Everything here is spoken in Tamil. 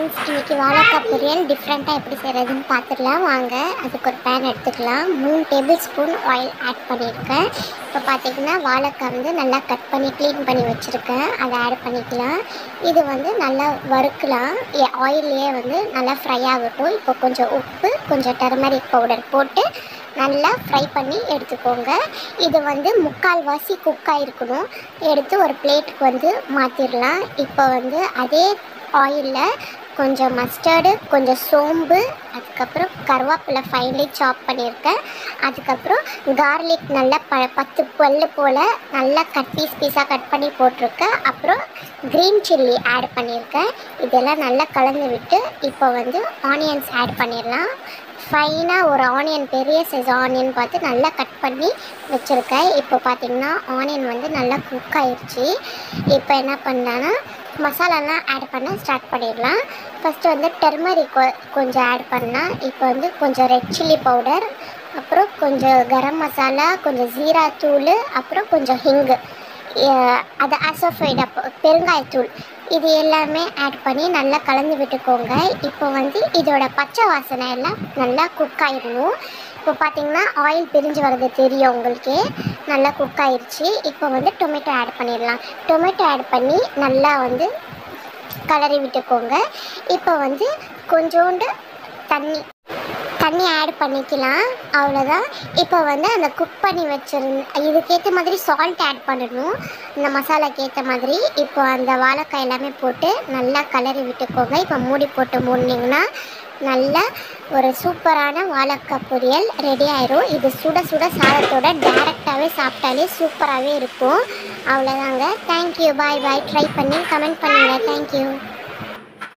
ஃப்ரெண்ட்ஸ் இன்னைக்கு வாழைக்காய் பொரியல் டிஃப்ரெண்ட்டாக எப்படி செய்கிறதுன்னு பார்த்துக்கலாம் வாங்க அதுக்கு ஒரு பேன் எடுத்துக்கலாம் மூணு டேபிள் ஸ்பூன் ஆயில் ஆட் பண்ணியிருக்கேன் இப்போ பார்த்தீங்கன்னா வாழைக்காய் வந்து நல்லா கட் பண்ணி க்ளீன் பண்ணி வச்சுருக்கேன் அதை ஆட் பண்ணிக்கலாம் இது வந்து நல்லா வறுக்கலாம் ஆயிலே வந்து நல்லா ஃப்ரை ஆகட்டும் இப்போ கொஞ்சம் உப்பு கொஞ்சம் டர்மரிக் பவுடர் போட்டு நல்லா ஃப்ரை பண்ணி எடுத்துக்கோங்க இது வந்து முக்கால்வாசி குக் ஆகிருக்கணும் எடுத்து ஒரு பிளேட்டுக்கு வந்து மாற்றிடலாம் இப்போ வந்து அதே ஆயிலில் கொஞ்சம் மஸ்டர்டு கொஞ்சம் சோம்பு அதுக்கப்புறம் கருவேப்பிலை ஃபைனலி சாப் பண்ணியிருக்கேன் அதுக்கப்புறம் கார்லிக் நல்லா ப பத்து பல்லு போல் நல்லா கட் பீஸ் பீஸாக கட் பண்ணி போட்டிருக்கேன் அப்புறம் க்ரீன் சில்லி ஆட் பண்ணியிருக்கேன் இதெல்லாம் நல்லா கலந்து விட்டு இப்போ வந்து ஆனியன்ஸ் ஆட் பண்ணிடலாம் ஃபைனாக ஒரு ஆனியன் பெரிய சைஸ் ஆனியன் பார்த்து நல்லா கட் பண்ணி வச்சுருக்கேன் இப்போ பார்த்தீங்கன்னா ஆனியன் வந்து நல்லா குக் ஆயிடுச்சு இப்போ என்ன பண்ணலான்னா மசாலாலாம் ஆட் பண்ண ஸ்டார்ட் பண்ணிடலாம் ஃபஸ்ட்டு வந்து டெர்மரிக் கொஞ்சம் ஆட் பண்ணால் இப்போ வந்து கொஞ்சம் ரெட் சில்லி பவுடர் அப்புறம் கொஞ்சம் கரம் மசாலா கொஞ்சம் ஜீரா தூள் அப்புறம் கொஞ்சம் ஹிங்கு அது அசோஃபைட் அப்போ பெருங்காயத்தூள் இது எல்லாமே ஆட் பண்ணி நல்லா கலந்து விட்டுக்கோங்க இப்போ வந்து இதோட பச்சை வாசனை எல்லாம் நல்லா குக் ஆயிடணும் இப்போ பார்த்தீங்கன்னா ஆயில் பிரிஞ்சு வர்றது தெரியும் உங்களுக்கே நல்லா குக் ஆயிடுச்சு இப்போ வந்து டொமேட்டோ ஆட் பண்ணிடலாம் டொமேட்டோ ஆட் பண்ணி நல்லா வந்து கலரி விட்டுக்கோங்க இப்போ வந்து கொஞ்சோண்டு தண்ணி தண்ணி ஆட் பண்ணிக்கலாம் அவ்வளோதான் இப்போ வந்து அந்த குக் பண்ணி வச்சிருந்த இதுக்கேற்ற மாதிரி சால்ட் ஆட் பண்ணணும் இந்த மசாலாக்கு ஏற்ற மாதிரி இப்போ அந்த வாழைக்காய் எல்லாமே போட்டு நல்லா கலரி விட்டுக்கோங்க இப்போ மூடி போட்டு மூடினீங்கன்னா நல்ல ஒரு சூப்பரான வாழைக்காய் பொரியல் ரெடி ஆயிரும் இது சுட சுட சாதத்தோட டேரெக்டாகவே சாப்பிட்டாலே சூப்பராகவே இருக்கும் அவ்வளோதாங்க தேங்க்யூ பாய் பாய் ட்ரை பண்ணி கமெண்ட் பண்ணுங்கள் தேங்க்யூ